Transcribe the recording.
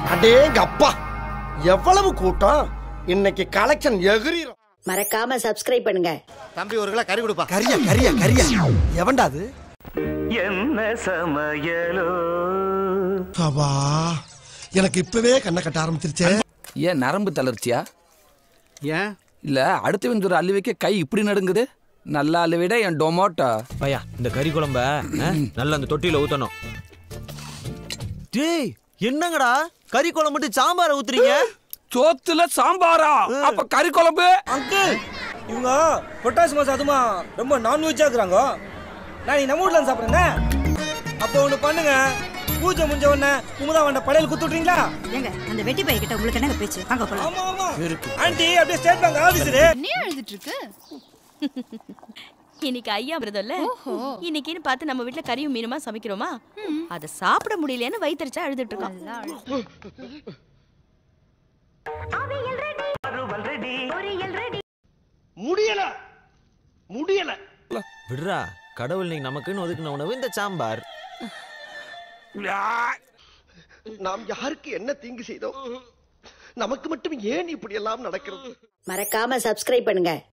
அடேங்க அப்பா எவ்வளவு கூட்டம் இன்னைக்கு கலெக்ஷன் எகிரிரும் மறக்காம சப்ஸ்கிரைப் பண்ணுங்க தம்பி ஒரு கிலோ கறி கொடுப்பா கரியா கரியா கரியா எவன்டா அது என்ன சமையலோ அப்பா எனக்கு இப்பவே கண்ணை கட்ட ஆரம்பிச்சிருச்சே ஏன் நரம்பு தளர்ச்சியா ஏன் இல்ல அடுத்தவன் ஒரு அள்ளி வைக்க கை இப்படி நடுங்குது நல்லா அள்ளி விட என் டொமோட்டோ பையா இந்த கறி குழம்ப ஆ, நல்லா அந்த தொட்டியில ஊத்தணும் டேய் என்னங்கடா கறி குழம்பு மட்டும் சாம்பார ஊத்துறீங்க சோத்துல சாம்பாரா அப்ப கறி குழம்பு அங்கிள் இவங்க பொட்டாசி மாசம் அதுமா ரொம்ப நான்வெஜ்ஜா இருக்கிறாங்க நான் நீ நம்ம வீட்ல சாப்பிடுறேன் அப்போ ஒண்ணு பண்ணுங்க பூஜை முடிஞ்ச உடனே குமுதா வண்ட படையல் குத்து விட்றீங்களா ஏங்க அந்த வெட்டி பைய கிட்ட உங்களுக்கு என்ன பேச்சு வாங்க போலாம் ஆமா ஆமா ஆண்டி அப்படியே ஸ்டேட் பேங்க் ஆபீசரு என்ன அழுதுட்டு இருக்கு இன்னைக்கு ஐயா விரதம்ல இன்னைக்குன்னு பார்த்து நம்ம வீட்ல கறியும் மீனுமா சமைக்கிறோமா அதை சாப்பிட முடியலன்னு வயிற்றுச்சா அழுதுட்டு இருக்கோம் முடியல முடியல விடுறா கடவுள் நீங்க நமக்குன்னு ஒதுக்குன உணவு இந்த சாம்பார் நாம் யாருக்கு என்ன தீங்கு செய்தோம் நமக்கு மட்டும் ஏன் இப்படி எல்லாம் நடக்கிறது மறக்காம சப்ஸ்கிரைப் பண்ணுங்க